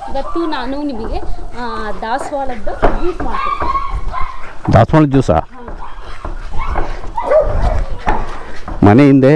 ಇವತ್ತು ನಾನು ನಿಮಗೆ ಆ, ದಾಸವಾಳದ್ದು ಜ್ಯೂಸ್ ಮಾಡ್ತೀನಿ ದಾಸವಾಳ ಜ್ಯೂಸಾ ಮನೆ ಹಿಂದೆ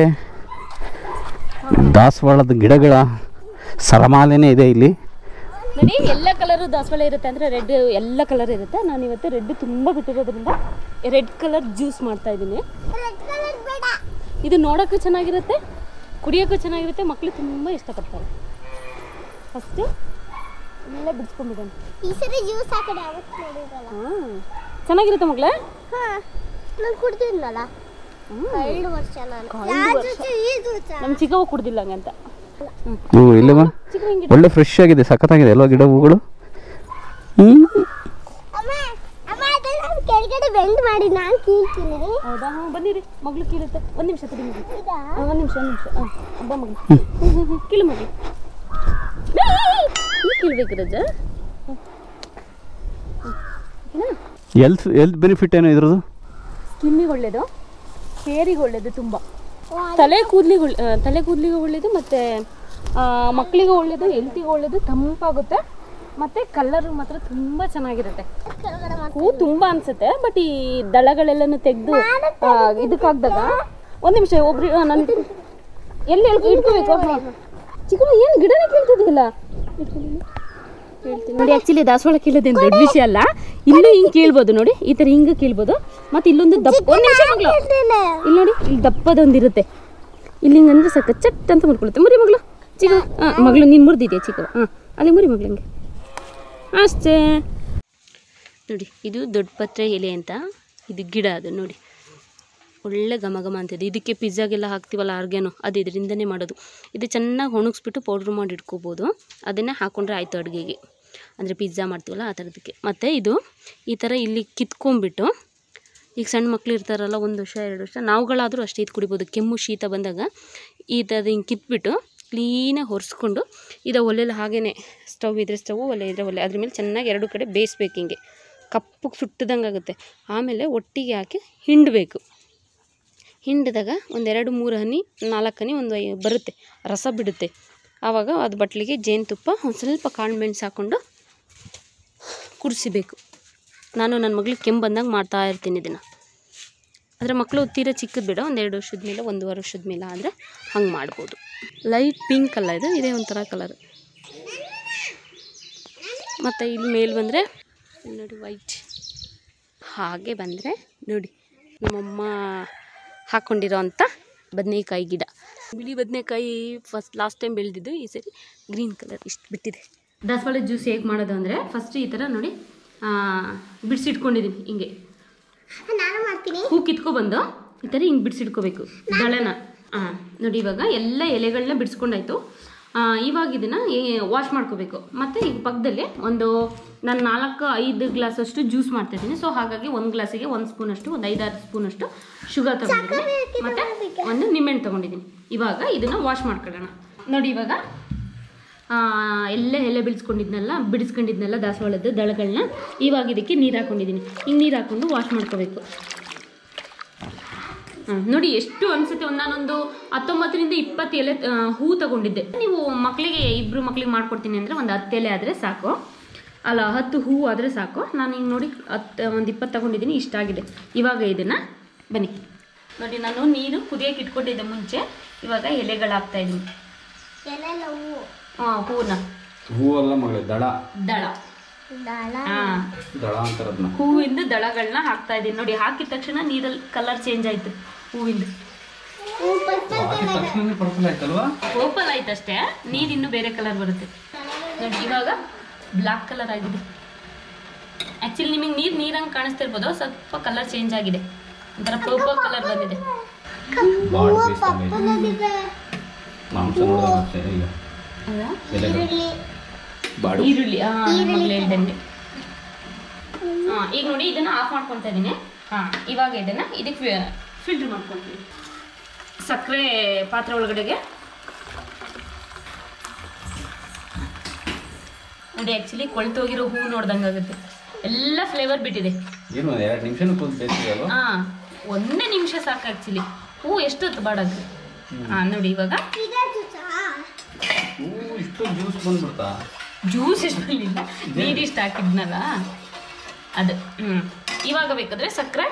ದಾಸವಾಳದ ಗಿಡಗಳ ಸರಮಾಲೆನೇ ಇದೆ ಇಲ್ಲಿ ನೋಡಿ ಎಲ್ಲ ಕಲರು ದಾಸವಾಳ ಇರುತ್ತೆ ಅಂದರೆ ರೆಡ್ ಎಲ್ಲ ಕಲರ್ ಇರುತ್ತೆ ನಾನು ಇವತ್ತು ರೆಡ್ ತುಂಬ ಬಿಟ್ಟಿರೋದ್ರಿಂದ ರೆಡ್ ಕಲರ್ ಜ್ಯೂಸ್ ಮಾಡ್ತಾ ಇದ್ದೀನಿ ಇದು ನೋಡೋಕ್ಕೂ ಚೆನ್ನಾಗಿರುತ್ತೆ ಕುಡಿಯೋಕ್ಕೂ ಚೆನ್ನಾಗಿರುತ್ತೆ ಮಕ್ಕಳು ತುಂಬ ಇಷ್ಟಪಡ್ತಾರೆ ಫಸ್ಟು ಎಲ್ಲ ಬಿಡಿಸ್ಕೊಂಡ್ಬಿಡೋಣ ಈ ಸರಿ ಜ್ಯೂಸ್ ಹಾಕಡೆ ಯಾವತ್ತು ನೋಡಿರಲ್ಲ ಹಾಂ ಚೆನ್ನಾಗಿರುತ್ತೆ ಮಕ್ಕಳೇ ಹಾ ನಾನು ಕುಡ್ತಿದ್ನಲ್ಲ ಎರಡು ವರ್ಷ ನಾನು ಕಳೆದ ಯಾವ ವರ್ಷ. ಜ್ಯೂಸು? ಈ ಜ್ಯೂಸ ನಮ್ಮ ಚಿಕ್ಕವ ಕುಡ್ದಿಲ್ಲ ಹಂಗಂತ ಇವು ಇಲ್ಲವ ಚಿಕ್ಕ ಹಿಂಗೆ ಒಳ್ಳೆ ಫ್ರೆಶ್ ಆಗಿದೆ ಸಖತ್ತಾಗಿದೆ ಅಲ್ವಾ ಗಿಡ ಹೂಗಳು ಹ್ಞೂ ಅಮ್ಮ ಅಮ್ಮ ಅದನ್ನ ನಾನು ಕೆಳಗಡೆ ಬೆಂಡ್ ಮಾಡಿ ನಾನು ಕೀಳ್ತೀನಿ ಹೌದಾ ಹಾಂ ಬನ್ನಿರಿ ಮಗಳು ಕೀಳುತ್ತೆ ಒಂದು ನಿಮಿಷ ತಡಿ ಮಗಳು ಇದಾ ಒಂದು ನಿಮಿಷ ಒಂದು ನಿಮಿಷ ಹಾಂ ಹಬ್ಬ ಮಗಳು ಕೀಳು ಮಗಳು ಈ ಕೀಳ್ಬೇಕು ರಜ ಎಲ್ತ್ ಎಲ್ತ್ ಬೆನಿಫಿಟ್ ಏನೋ ಇದ್ರದ್ದು ಸ್ಕಿನ್ನಿಗೆ ಒಳ್ಳೇದು ಹೇರಿಗೆ ಒಳ್ಳೇದು ತುಂಬ ತಲೆ ಕೂದಲಿಗೆ ಒಳ್ಳೆ ಆ, ತಲೆ ಕೂದಲಿಗೆ ಒಳ್ಳೇದು ಮತ್ತು ಮಕ್ಕಳಿಗೆ ಒಳ್ಳೇದು ಹೆಲ್ತಿಗೆ ಒಳ್ಳೇದು ತಂಪಾಗುತ್ತೆ ಮತ್ತು ಕಲರ್ ಮಾತ್ರ ತುಂಬ ಚೆನ್ನಾಗಿರುತ್ತೆ ಕೆಳಗಡೆ ಮಾಡಿ ಹೂ ತುಂಬ ಅನ್ಸುತ್ತೆ ಬಟ್ ಈ ದಳಗಳೆಲ್ಲನೂ ತೆಗೆದು ಇದಕ್ಕೆ ಹಾಕಿದಾಗ ಒಂದು ನಿಮಿಷ ಒಬ್ರು ನನ್ನ ಎಲ್ಲಿ ಹೇಳ್ಕೊ ಇಟ್ಕೋಬೇಕು ಚಿಕ್ಕಮ್ಮ ಏನು ಗಿಡನೇ ಕೇಳ್ತಿದ್ದಿಲ್ಲ ನೋಡಿ ಆ್ಯಕ್ಚುಲಿ ದಾಸವಾಳ ಕೀಳೋದೇನು ದೊಡ್ಡ ವಿಷಯ ಅಲ್ಲ ಇಲ್ಲೂ ಹಿಂಗೆ ಕೀಳ್ಬೋದು ನೋಡಿ ಈ ಥರ ಹಿಂಗೆ ಕೀಳ್ಬೋದು ಮತ್ತು ಇಲ್ಲೊಂದು ದಪ್ಪ ಒಂದು ನಿಮಿಷ ಮಗಳು ಇಲ್ಲಿ ನೋಡಿ ಇಲ್ಲಿ ದಪ್ಪದೊಂದಿರುತ್ತೆ ಇಲ್ಲಿ ಹಿಂಗೆ ಅಂದ್ರೆ ಸಾಕು ಚಟ್ ಅಂತ ಮುರ್ಕೊಳ್ಳುತ್ತೆ ಮುರಿ ಮಗಳು ಚಿಕ್ಕ ಹಾಂ ಮಗಳು ನೀನು ಮುರಿದಿದೆಯಾ ಚಿಕ್ಕವ ಹಾಂ ಅಲ್ಲಿ ಮುರಿ ಮಗಳು ಹಂಗೆ ಅಷ್ಟೇ ನೋಡಿ ಇದು ದೊಡ್ಡ ಪತ್ರೆ ಎಲೆ ಅಂತ ಇದು ಗಿಡ ಅದು ನೋಡಿ ಒಳ್ಳೆ ಘಮ ಘಮ ಅಂತಿದೆ ಇದಕ್ಕೆ ಪಿಜ್ಜಾಗೆಲ್ಲ ಹಾಕ್ತೀವಲ್ಲ ಆರ್ಗ್ಯಾನು ಅದು ಇದರಿಂದನೇ ಮಾಡೋದು ಇದು ಚೆನ್ನಾಗಿ ಒಣಗಿಸ್ಬಿಟ್ಟು ಪೌಡ್ರ್ ಮಾಡಿ ಇಟ್ಕೋಬೋದು ಅದನ್ನೇ ಹಾಕ್ಕೊಂಡ್ರೆ ಆಯಿತು ಅಡುಗೆಗೆ ಅಂದರೆ ಪಿಜ್ಜಾ ಮಾಡ್ತೀವಲ್ಲ ಆ ಥರದಕ್ಕೆ ಮತ್ತು ಇದು ಈ ಥರ ಇಲ್ಲಿ ಕಿತ್ಕೊಂಡ್ಬಿಟ್ಟು ಈಗ ಸಣ್ಣ ಮಕ್ಳು ಇರ್ತಾರಲ್ಲ ಒಂದು ವರ್ಷ ಎರಡು ವರ್ಷ ನಾವುಗಳಾದರೂ ಅಷ್ಟೇ ಇದು ಕುಡಿಬೋದು ಕೆಮ್ಮು ಶೀತ ಬಂದಾಗ ಈ ಥರದ ಹಿಂಗೆ ಕಿತ್ಬಿಟ್ಟು ಕ್ಲೀನಾಗಿ ಒರೆಸ್ಕೊಂಡು ಇದು ಒಲೆಯಲ್ಲಿ ಹಾಗೇ ಸ್ಟವ್ ಇದ್ರೆ ಸ್ಟವ್ ಒಲೆ ಇದ್ರೆ ಒಲೆ ಅದ್ರ ಮೇಲೆ ಚೆನ್ನಾಗಿ ಎರಡು ಕಡೆ ಬೇಯಿಸ್ಬೇಕು ಹಿಂಗೆ ಕಪ್ಪಗೆ ಸುಟ್ಟದಂಗೆ ಆಗುತ್ತೆ ಆಮೇಲೆ ಒಟ್ಟಿಗೆ ಹಾಕಿ ಹಿಂಡಬೇಕು ಹಿಂಡಿದಾಗ ಒಂದೆರಡು ಮೂರು ಹನಿ ನಾಲ್ಕು ಹನಿ ಒಂದು ಐ ಬರುತ್ತೆ ರಸ ಬಿಡುತ್ತೆ ಆವಾಗ ಅದು ಬಟ್ಲಿಗೆ ಜೇನುತುಪ್ಪ ಒಂದು ಸ್ವಲ್ಪ ಕಾಳು ಮೆಣಸು ಹಾಕ್ಕೊಂಡು ಕುಡಿಸಿಬೇಕು ನಾನು ನನ್ನ ಮಗಳಿಗೆ ಕೆಮ್ಮು ಬಂದಾಗ ಮಾಡ್ತಾ ಇರ್ತೀನಿ ಇದನ್ನು ಆದರೆ ಮಕ್ಕಳು ತೀರಾ ಚಿಕ್ಕದು ಬೇಡ ಒಂದು ಎರಡು ವರ್ಷದ ಮೇಲೆ ಒಂದೂವರೆ ವರ್ಷದ ಮೇಲೆ ಆದರೆ ಹಂಗೆ ಮಾಡ್ಬೋದು ಲೈಟ್ ಪಿಂಕ್ ಅಲ್ಲ ಇದು ಇದೇ ಒಂಥರ ಕಲರ್ ಮತ್ತು ಇಲ್ಲಿ ಮೇಲೆ ಬಂದರೆ ನೋಡಿ ವೈಟ್ ಹಾಗೆ ಬಂದರೆ ನೋಡಿ ನಮ್ಮಮ್ಮ ಹಾಕ್ಕೊಂಡಿರೋ ಅಂಥ ಬದನೆಕಾಯಿ ಗಿಡ ಬಿಳಿ ಬದನೆಕಾಯಿ ಫಸ್ಟ್ ಲಾಸ್ಟ್ ಟೈಮ್ ಬೆಳೆದಿದ್ದು ಈ ಸರಿ ಗ್ರೀನ್ ಕಲರ್ ಇಷ್ಟು ಬಿಟ್ಟಿದೆ ದಾಸವಾಳ ಜ್ಯೂಸ್ ಹೇಗೆ ಮಾಡೋದು ಅಂದರೆ ಫಸ್ಟ್ ಈ ಥರ ನೋಡಿ ಬಿಡಿಸಿಟ್ಕೊಂಡಿದ್ದೀನಿ ಹಿಂಗೆ ನಾನು ಮಾಡ್ತೀನಿ ಹೂ ಕಿತ್ಕೊಬಂದು ಈ ಥರ ಹಿಂಗೆ ಬಿಡಿಸಿಟ್ಕೋಬೇಕು ದಳನ ಹಾಂ ನೋಡಿ ಇವಾಗ ಎಲ್ಲ ಎಲೆಗಳನ್ನ ಬಿಡಿಸ್ಕೊಂಡಾಯ್ತು ಆ, ಇವಾಗ ಇದನ್ನು ವಾಶ್ ಮಾಡ್ಕೋಬೇಕು ಮತ್ತು ಈಗ ಪಕ್ಕದಲ್ಲಿ ಒಂದು ನಾನು ನಾಲ್ಕು ಐದು ಗ್ಲಾಸಷ್ಟು ಜ್ಯೂಸ್ ಮಾಡ್ತಾಯಿದ್ದೀನಿ ಸೊ ಹಾಗಾಗಿ ಒಂದು ಗ್ಲಾಸಿಗೆ ಒಂದು ಸ್ಪೂನಷ್ಟು ಒಂದು ಐದಾರು ಸ್ಪೂನಷ್ಟು ಶುಗರ್ ತೊಗೊಂಡಿದ್ದೀನಿ ಮತ್ತು ಒಂದು ನಿಂಬೆಹಣ್ಣು ತೊಗೊಂಡಿದ್ದೀನಿ ಇವಾಗ ಇದನ್ನು ವಾಶ್ ಮಾಡ್ಕೊಳ್ಳೋಣ ನೋಡಿ ಇವಾಗ ಆ, ಎಲ್ಲ ಎಲೆ ಬಿಡಿಸ್ಕೊಂಡಿದ್ನಲ್ಲ ಬಿಡಿಸ್ಕೊಂಡಿದ್ನಲ್ಲ ದಾಸವಾಳದ ದಳಗಳನ್ನ ಇವಾಗ ಇದಕ್ಕೆ ನೀರು ಹಾಕೊಂಡಿದ್ದೀನಿ ಹಿಂಗೆ ನೀರು ಹಾಕ್ಕೊಂಡು ವಾಶ್ ಮಾಡ್ಕೋಬೇಕು ಹ್ಮ್, ನೋಡಿ ಎಷ್ಟು ಅನ್ಸುತ್ತೆ ಒಂದಾನೊಂದು ಹತ್ತೊಂಬತ್ತರಿಂದ ಇಪ್ಪತ್ತು ಎಲೆ ಆ, ಹೂ ತಗೊಂಡಿದ್ದೆ ನೀವು ಮಕ್ಕಳಿಗೆ ಇಬ್ಬರು ಮಕ್ಕಳಿಗೆ ಮಾಡ್ಕೊಡ್ತೀನಿ ಅಂದರೆ ಒಂದು ಹತ್ತು ಎಲೆ ಆದರೆ ಸಾಕು ಅಲ್ಲ ಹತ್ತು ಹೂ ಆದರೆ ಸಾಕು ನಾನು ಹಿಂಗೆ ನೋಡಿ ಹತ್ತು ಒಂದು ಇಪ್ಪತ್ತು ತಗೊಂಡಿದ್ದೀನಿ ಇಷ್ಟಾಗಿದೆ ಇವಾಗ ಇದನ್ನು ಬನ್ನಿ ನೋಡಿ ನಾನು ನೀರು ಕುದಿಯೋಕೆ ಇಟ್ಕೊಂಡಿದ್ದೆ ಮುಂಚೆ ಇವಾಗ ಎಲೆಗಳು ಹಾಕ್ತಾ ಇದ್ದೀನಿ ಎಲೆಲ್ಲ ಹೂವು ಹಾಂ ಹೂನ ಹೂವಲ್ಲ ಮಗಳ ದಳ ದಳ ದಳ ಹಾಂ ದಳ ಅಂತಾರದ್ನ ಹೂವಿಂದ ದಳಗಳನ್ನ ಹಾಕ್ತಾ ಇದ್ದೀನಿ ನೋಡಿ ಹಾಕಿದ ತಕ್ಷಣ ನೀರಲ್ಲಿ ಕಲರ್ ಚೇಂಜ್ ಆಯ್ತು ಹೂವಿಂದ ಹೂ ಪರ್ಪಲ್ ಪರ್ಪಲ್ ಆಯ್ತಲ್ವಾ ಓಪನ್ ಆಯ್ತು ಅಷ್ಟೇ ನೀರು ಇನ್ನೂ ಬೇರೆ ಕಲರ್ ಬರುತ್ತೆ ನೋಡಿ ಇವಾಗ ಬ್ಲ್ಯಾಕ್ ಕಲರ್ ಆಗಿದೆ ಆ್ಯಕ್ಚುಲಿ ನಿಮಗೆ ನೀರು ನೀರಂಗೆ ಕಾಣಿಸ್ತಿರ್ಬೋದು ಸ್ವಲ್ಪ ಕಲರ್ ಚೇಂಜ್ ಆಗಿದೆ ಒಂಥರ ಪರ್ಪಲ್ ಕಲರ್ ಬಂದಿದೆ ಬಾಡ್ ಪೀಸ್ ಪರ್ಪಲ್ ಮಾಂಸ ನೋಡಿದಾಗ ಅಷ್ಟೇ ಈಗ ಹೌದಾ ಎಲೆಗಳು ಈರುಳ್ಳಿ ಬಾಡು ಈರುಳ್ಳಿ ಹಾಂ ಮಗಳು ಹೇಳ್ದಂಗೆ ಹಾಂ ಈಗ ನೋಡಿ ಇದನ್ನು ಆಫ್ ಮಾಡ್ಕೊತಾ ಇದ್ದೀನಿ ಹಾಂ ಇವಾಗ ಇದನ್ನು ಇದಕ್ಕೆ ಫಿಲ್ಟರ್ ಮಾಡ್ಕೊತೀವಿ ಸಕ್ಕರೆ ಪಾತ್ರೆ ಒಳಗಡೆಗೆ ನೋಡಿ ಆ್ಯಕ್ಚುಲಿ ಕೊಳ್ತೋಗಿರೋ ಹೂ ನೋಡ್ದಂಗೆ ಆಗುತ್ತೆ ಎಲ್ಲ ಫ್ಲೇವರ್ ಬಿಟ್ಟಿದೆ ಏನು ಒಂದು ಎರಡು ನಿಮಿಷನೂ ಕೂತ್ ಬೇಯಿಸಿದಲ್ವಾ ಹಾಂ ಒಂದೇ ನಿಮಿಷ ಸಾಕು ಆ್ಯಕ್ಚುಲಿ ಹೂ ಎಷ್ಟೊತ್ತು ಬಾಡೋದು ಹಾಂ ನೋಡಿ ಇವಾಗ ಇದೇ ಜ್ಯೂಸಾ ಹೂ ಇಷ್ಟು ಜ್ಯೂಸ್ ಬಂದ್ಬಿಡ್ತಾ ಜ್ಯೂಸ್ ಇಷ್ಟಲಿಲ್ಲ ನೀರಿಷ್ಟು ಹಾಕಿದ್ನಲ್ಲ ಅದು ಹ್ಞೂ ಇವಾಗ ಬೇಕಾದ್ರೆ ಸಕ್ಕರೆ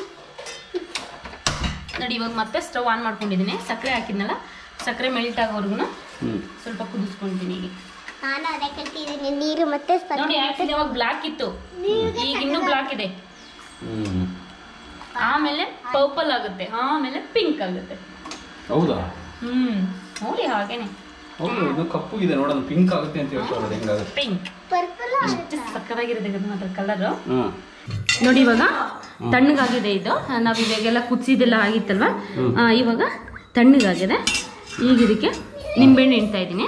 ನೋಡಿ ಇವಾಗ ಮತ್ತೆ ಸ್ಟವ್ ಆನ್ ಮಾಡ್ಕೊಂಡಿದ್ದೀನಿ ಸಕ್ಕರೆ ಹಾಕಿದ್ನಲ್ಲ ಸಕ್ಕರೆ ಮೆಲ್ಟ್ ಆಗೋವರೆಗೂ ಸ್ವಲ್ಪ ಕುದಿಸ್ಕೊಂತೀನಿ ಈಗ ನಾನು ಅದೇ ಕಲ್ತಿದ್ದೀನಿ ನೀರು ಮತ್ತೆ ಸ್ವಲ್ಪ ನೋಡಿ ಆಕ್ಚುಲಿ ಅವಾಗ ಬ್ಲಾಕ್ ಇತ್ತು ಈಗ ಇನ್ನೂ ಬ್ಲಾಕ್ ಇದೆ ಹ್ಞೂ ಆಮೇಲೆ ಪರ್ಪಲ್ ಆಗುತ್ತೆ ಆಮೇಲೆ ಪಿಂಕ್ ಆಗುತ್ತೆ ಹೌದಾ ಹ್ಮ್ ನೋಡಿ ಹಾಗೇನೆ ಹೌದು ಇದು ಕಪ್ಪು ಇದೆ ನೋಡೋದು ಪಿಂಕ್ ಆಗುತ್ತೆ ಅಂತ ಹೇಳ್ತಾರೆ ಹೆಂಗಾಗುತ್ತೆ ಪಿಂಕ್ ಪರ್ಪಲ್ ಎಷ್ಟು ಸಕ್ಕತ್ತಾಗಿರುತ್ತೆ ಗೊತ್ತಾ ಮಾತ್ರ ಕಲರು ಹಾಂ ನೋಡಿ ಇವಾಗ ತಣ್ಣಗಾಗಿದೆ ಇದು ನಾವು ಇವಾಗೆಲ್ಲ ಕುದಿಸಿದೆಲ್ಲ ಆಗಿತ್ತಲ್ವಾ ಆ, ಇವಾಗ ತಣ್ಣಗಾಗಿದೆ ಈಗ ಇದಕ್ಕೆ ನಿಂಬೆಹಣ್ಣು ಇಡ್ತಾ ಇದ್ದೀನಿ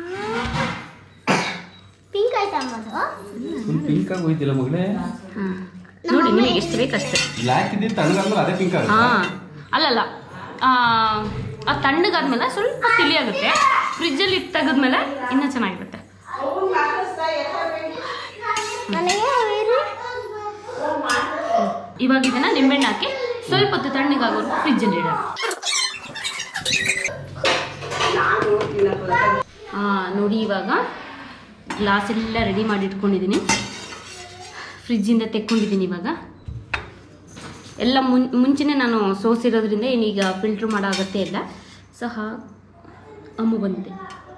ಪಿಂಕ್ ಆಯ್ತಾ ಅಮ್ಮದು ಫುಲ್ ಪಿಂಕ್ ಆಗಿ ಹೋಯ್ತಿಲ್ಲ ಮಗಳೇ ನೋಡಿ ನಿಮಗೆ ಎಷ್ಟು ಬೇಕಷ್ಟೇ ಬ್ಲ್ಯಾಕ್ ಇದ್ದಿದ್ದು ತಣ್ಣಗಾದ್ಮೇಲೆ ಅದೇ ಪಿಂಕ್ ಆಗುತ್ತೆ ಹಾ ಅಲ್ಲಲ್ಲ ಆ ಆ ತಣ್ಣಗಾದ್ಮೇಲೆ ಸ್ವಲ್ಪ ತಿಳಿ ಆಗುತ್ತೆ ಫ್ರಿಜ್ಜಲ್ಲಿ ಇಟ್ಟು ತೆಗೆದ್ಮೇಲೆ ಇನ್ನೂ ಚೆನ್ನಾಗಿರುತ್ತೆ ನನಗೆ ಬೇರೆ ಇವಾಗ ಇದನ್ನ ನಿಂಬೆಹಣ್ಣು ಹಾಕಿ ಸ್ವಲ್ಪ ಹೊತ್ತು ತಣ್ಣಗಾಗೋರು ಫ್ರಿಜ್ಜಲ್ಲಿ ಇಡೋಣ ಆ, ನೋಡಿ ಇವಾಗ ಗ್ಲಾಸ್ ಎಲ್ಲ ರೆಡಿ ಮಾಡಿ ಇಟ್ಕೊಂಡಿದ್ದೀನಿ ಫ್ರಿಜ್ಜಿಂದ ತೆಕ್ಕೊಂಡಿದ್ದೀನಿ ಇವಾಗ ಎಲ್ಲ ಮುನ್ ಮುಂಚೆನೇ ನಾನು ಸೋಸಿರೋದ್ರಿಂದ ಏನೀಗ ಫಿಲ್ಟ್ರ್ ಮಾಡೋ ಅಗತ್ಯ ಇಲ್ಲ ಸಹ ಅಮ್ಮು ಬಂದಿದೆ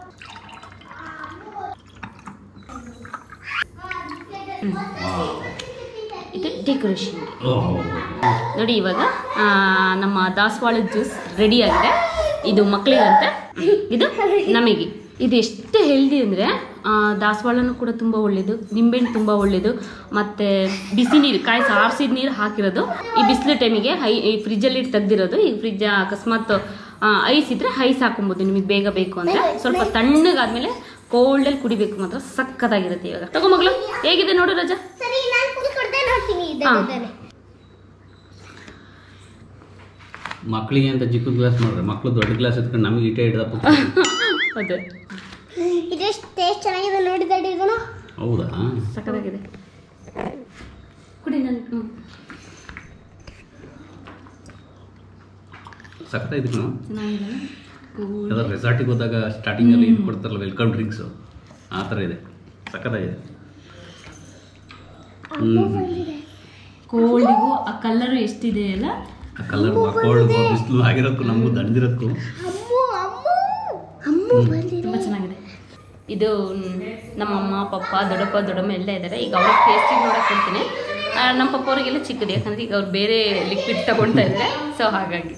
ಹ್ಮ್. ಇದು ಡೆಕೋರೇಷನ್ ನೋಡಿ ಇವಾಗ ಆ, ನಮ್ಮ ದಾಸವಾಳದ ಜ್ಯೂಸ್ ರೆಡಿ ಆಗಿದೆ ಇದು ಮಕ್ಕಳಿಗಂತೆ ಇದು ನಮಗೆ ಇದು ಎಷ್ಟು ಹೆಲ್ದಿ ಅಂದರೆ ದಾಸವಾಳನೂ ಕೂಡ ತುಂಬ ಒಳ್ಳೆಯದು ನಿಂಬೆಹಣ್ಣು ತುಂಬ ಒಳ್ಳೆಯದು ಮತ್ತು ಬಿಸಿ ನೀರು ಕಾಯಿಸಿ ಆರಿಸಿದ ನೀರು ಹಾಕಿರೋದು ಈ ಬಿಸಿಲು ಟೈಮಿಗೆ ಹೈ ಈ ಫ್ರಿಜ್ಜಲ್ಲಿ ಇಟ್ಟು ತೆಗ್ದಿರೋದು ಈ ಫ್ರಿಜ್ ಅಕಸ್ಮಾತ್ ಐಸ್ ಇದ್ರೆ ಐಸ್ ಹಾಕೊಬೋದು ನಿಮಗೆ ಬೇಗ ಬೇಕು ಅಂದರೆ ಸ್ವಲ್ಪ ತಣ್ಣಗಾದ್ಮೇಲೆ ಕೋಲ್ಡಲ್ಲಿ ಕುಡಿಬೇಕು ಮಾತ್ರ ಸಕ್ಕತ್ತಾಗಿರುತ್ತೆ ಇವಾಗ ತಗೋ ಮಗಳು ಹೇಗಿದೆ ನೋಡು ರಜಾ ಸರಿ ನಾನು ಕುಡಿ ಕೊಡ್ದೆ ನೋಡ್ತೀನಿ ಹಾ. ಇದಕ್ಕೆ ಮಕ್ಕಳಿಗೆ ಅಂತ ಚಿಕ್ಕ ಗ್ಲಾಸ್ ಮಾಡ್ರೆ ಮಕ್ಕಳು ದೊಡ್ಡ ಗ್ಲಾಸ್ ಎತ್ಕೊಂಡು ನಮಗೆ ಇಟ್ಟೆ ಹಿಡ್ದಪ್ಪ ಅದೇ ಇದೆಷ್ಟು ಟೇಸ್ಟ್ ಚೆನ್ನಾಗಿದೆ ನೋಡಿ ದಡಿ ಇದನ್ನು ಹೌದಾ ಸಕ್ಕತ್ತಾಗಿದೆ ಕುಡಿ ನಾನು ಹ್ಞೂ ಸಖತ್ ಇದಕ್ಕೆ ಚೆನ್ನಾಗಿದೆ ಯಾವ್ದಾರು ರೆಸಾರ್ಟಿಗೆ ಹೋದಾಗ ಸ್ಟಾರ್ಟಿಂಗಲ್ಲಿ ಇದು ಕೊಡ್ತಾರಲ್ಲ ವೆಲ್ಕಮ್ ಡ್ರಿಂಕ್ಸು ಆ ಥರ ಇದೆ ಸಖತ್ತಾಗಿದೆ ಹ್ಞೂ ಕೋಲ್ಡಿಗೂ ಆ ಕಲರು ಎಷ್ಟಿದೆ ಅಲ್ಲ ಆ ಕಲರ್ ಕೋಲ್ಡ್ ಬಿಸಿಲು ಆಗಿರೋಕ್ಕೂ ನಮಗೂ ದಂಡಿರೋಕ್ಕೂ ಅಮ್ಮು ಅಮ್ಮು ಅಮ್ಮು ಬಂದಿದೆ ತುಂಬ ಚೆನ್ನಾಗಿದೆ ಇದು ಮ್, ನಮ್ಮ ಅಮ್ಮ ಪಪ್ಪ ದೊಡ್ಡಪ್ಪ ದೊಡ್ಡಮ್ಮ ಎಲ್ಲ ಇದ್ದಾರೆ ಈಗ ಅವ್ರಿಗೆ ಟೇಸ್ಟಿಗೆ ನೋಡಕ್ಕೆ ಕೊಡ್ತೀನಿ ಆ, ನಮ್ಮ ಪಪ್ಪ ಅವರಿಗೆಲ್ಲ ಚಿಕ್ಕದು ಯಾಕಂದ್ರೆ ಈಗ ಅವ್ರು ಬೇರೆ ಲಿಕ್ವಿಡ್ ತಗೊಳ್ತಾ ಇದ್ದಾರೆ ಸೊ ಹಾಗಾಗಿ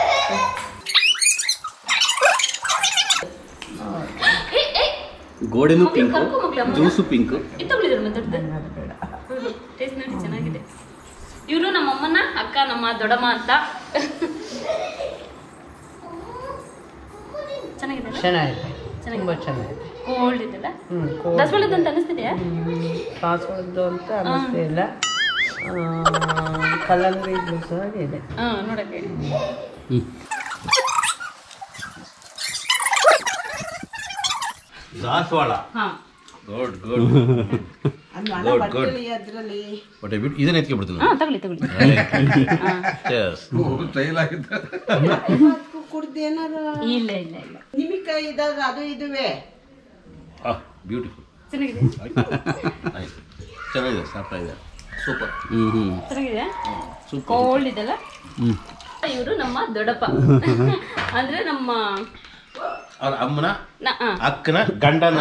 ಏ, ಏ, ಗೋಡೆನೂ ಮಮ್ಮಿ, ಪಿಂಕು ಕರ್ಕೊ ಮಗ್ಳು ಅಮ್ಮನ್ನ. ಜ್ಯೂಸು ಪಿಂಕು ಇದು ತಗೊಳ್ಳಿದ್ರು ಮಾತಾಡ್ದೆ ಟೇಸ್ಟ್ ನೋಡಿ ಚೆನ್ನಾಗಿದೆ ಇವರು ನಮ್ಮ ಅಮ್ಮನ ಅಕ್ಕ ನಮ್ಮ ದೊಡ್ಡಮ್ಮ ಅಂತ ಚೆನ್ನಾಗಿದೆ ಅಲ್ಲ? ಚೆನ್ನಾಗಿದೆ ಚೆನ್ನಾಗಿದೆ. ತುಂಬ ಚೆನ್ನಾಗಿದೆ ಕೋಲ್ಡ್ ಇದೆಲ್ಲ ಹ್ಞೂ ದಸವಳದ್ದು ಅಂತ ಅನಿಸ್ತಿದೆಯಾ ಕಾಸೋದು ಅಂತ ಅನ್ನಿಸ್ತಿಲ್ಲ ಕಲ್ಲಂಗಡಿ ಜ್ಯೂಸ್ ಇದೆ ಹಾ ನೋಡಕ್ಕೆ ಹ್ಞೂ ದಾಸವಾಳ ಹಾ ಗುಡ್ ಗುಡ್ ಗುಡ್ ಗುಡ್ ಅದರಲ್ಲಿ ಬಟ್ ಬಿಟ್ಟು ಇದನ್ನ ಎತ್ಕೊಂಡ್ಬಿಡ್ತೀನಿ ಹಾ ತಗೊಳ್ಳಿ ತಗೊಳ್ಳಿ ಕುಡ್ದೇನಾರ ಇಲ್ಲ ಇಲ್ಲ ಇಲ್ಲ ನಿಮಿಕ ಇದಾಗ ಅದು ಇದುವೆ ಬ್ಯೂಟಿಫುಲ್ ಚೆನ್ನಾಗಿದೆ ಆಯ್ತು ಚೆನ್ನಾಗಿದೆ ಸಾಫ್ಟ್ ಆಗಿದೆ ಸೂಪರ್ ಹ್ಞೂ ಹ್ಞೂ ಚೆನ್ನಾಗಿದೆ ಸೂಪರ್ ಕೋಲ್ಡ್ ಇದೆಲ್ಲ ಹ್ಞೂ ಇವರು ನಮ್ಮ ದೊಡ್ಡಪ್ಪ ಅಂದ್ರೆ ನಮ್ಮ ಅವ್ರ ಅಮ್ಮನ ನ- ಆ. ಅಕ್ಕನ ಗಂಡನ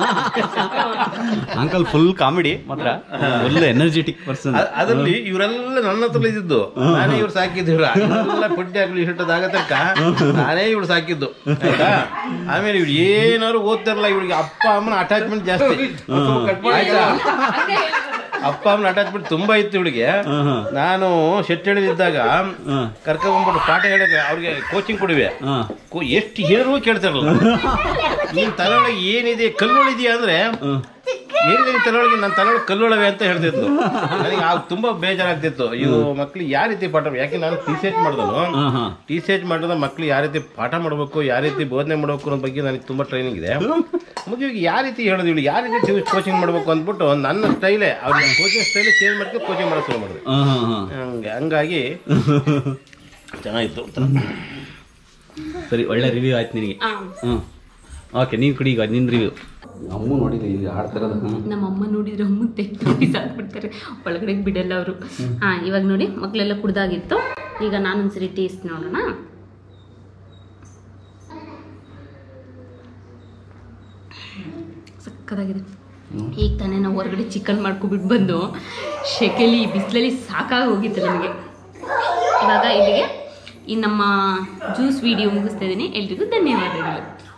ಅಂಕಲ್ ಫುಲ್ ಕಾಮಿಡಿ ಮಾತ್ರ ಒಳ್ಳೆ ಎನರ್ಜೆಟಿಕ್ ಪರ್ಸನ್ ಅದರಲ್ಲಿ ಇವರೆಲ್ಲ ನನ್ನ ಹತ್ರ ಇದ್ದಿದ್ದು ನಾನೇ ಇವ್ರು ಸಾಕಿದ್ದು ಇವ್ರ ಎಲ್ಲ ಪುಟ್ಟಿ ಆಗ್ಲಿ ಇಷ್ಟದಾಗ ತನಕ ನಾನೇ ಇವ್ರು ಸಾಕಿದ್ದು ಆಯ್ತಾ ಆಮೇಲೆ ಇವ್ರು ಏನಾದ್ರು ಓದ್ತಾರಲ್ಲ ಇವ್ರಿಗೆ ಅಪ್ಪ ಅಮ್ಮನ ಅಟ್ಯಾಚ್ಮೆಂಟ್ ಜಾಸ್ತಿ ಆಯ್ತಾ ಅಪ್ಪ ಅಮ್ಮನ ಅಟ್ಯಾಚ್ಮೆಂಟ್ ತುಂಬಾ ಇತ್ತು ಇವಳಿಗೆ ನಾನು ಶೆಟ್ಟಳಿದಿದ್ದಾಗ ಕರ್ಕೊಂಡ್ಬಿಟ್ಟು ಪಾಠ ಹೇಳಕ್ಕೆ ಅವ್ರಿಗೆ ಕೋಚಿಂಗ್ ಕೊಡುವೆ ಕೋ- ಎಷ್ಟು ಹೇಳಿದ್ರು ಕೇಳ್ತಾರಲ್ಲ ನಿನ್ ತಲೆಯೊಳಗೆ ಏನಿದೆ ಕಲ್ಲೊಳಿದೆಯಾ ಅಂದ್ರೆ ಏನಿದೆ ನಿನ್ ತಲೆಯೊಳಗೆ ನನ್ನ ತಲೆಯೊಳಗೆ ಕಲ್ಲೊಳವೆ ಅಂತ ಹೇಳ್ತಿದ್ಲು ನನಗೆ ಆಗ ತುಂಬಾ ಬೇಜಾರಾಗ್ತಿತ್ತು ಇವು ಮಕ್ಳಿಗೆ ಯಾವ ರೀತಿ ಪಾಠ ಯಾಕೆ ನಾನು ಟಿಸೇಜ್ ಮಾಡಿದನು ಟಿಸೇಜ್ ಮಾಡಿದ ಮಕ್ಳು ಯಾವ ರೀತಿ ಪಾಠ ಮಾಡಬೇಕು ಯಾವ ರೀತಿ ಬೋಧನೆ ಮಾಡಬೇಕು ಅನ್ನೋ ಬಗ್ಗೆ ನನಗೆ ತುಂಬಾ ಟ್ರೈನಿಂಗ್ ಇದೆ ಮತ್ತೆ ಇವಾಗ ಯಾವ ರೀತಿ ಹೇಳೋದು ಇವಳು ಯಾವ ರೀತಿ ಕೋಚಿಂಗ್ ಮಾಡಬೇಕು ಅಂದ್ಬಿಟ್ಟು ನನ್ನ ಸ್ಟೈಲೇ ಅವ್ರಿಗೆ ಕೋಚಿಂಗ್ ಸ್ಟೈಲೇ ಚೇಂಜ್ ಮಾಡ್ಕೊಂಡು ಕೋಚಿಂಗ್ ಮಾಡೋಕೆ ಶುರು ಮಾಡಿದೆ ಹಂಗೆ ಹಂಗಾಗಿ ಚೆನ್ನಾಗಿತ್ತು ಸರಿ ಒಳ್ಳೆ ರಿವ್ಯೂ ಆಯ್ತು ನಿನಗೆ ಆ. ಹ್ಞೂ ಓಕೆ ನೀನು ಕುಡಿ ಈಗ ನಿನ್ನ ರಿವ್ಯೂ ಅಮ್ಮ ನೋಡಿಲ್ಲ ಇಲ್ಲಿ ಆಡ್ತಿರೋದು ಹ್ಮ್. ನಮ್ಮ ಅಮ್ಮ ನೋಡಿದ್ರೆ ಅಮ್ಮ ತೆಗ್ದು ಸಾಕ್ಬಿಡ್ತಾರೆ ಒಳಗಡೆ ಬಿಡಲ್ಲ ಅವರು ಹಾಂ ಇವಾಗ ನೋಡಿ ಮಕ್ಕಳೆಲ್ಲ ಕುಡ್ದಾಗಿತ್ತು ಈಗ ನಾನೊಂದ್ಸರಿ ಟೇಸ್ಟ್ ನೋಡೋಣ ಸಕ್ಕದಾಗಿದೆ ಈಗ ತಾನೇ ನಾವು ಹೊರಗಡೆ ಚಿಕನ್ ಮಾಡ್ಕೊಬಿಟ್ಟು ಬಂದು ಶೆಕೆಲಿ ಬಿಸಿಲಲ್ಲಿ ಸಾಕಾಗಿ ಹೋಗಿತ್ತು ನಮಗೆ ಇವಾಗ ಇಲ್ಲಿಗೆ ಈ ನಮ್ಮ ಜ್ಯೂಸ್ ವಿಡಿಯೋ ಮುಗಿಸ್ತಾ ಇದ್ದೀನಿ ಎಲ್ರಿಗೂ ಧನ್ಯವಾದಗಳು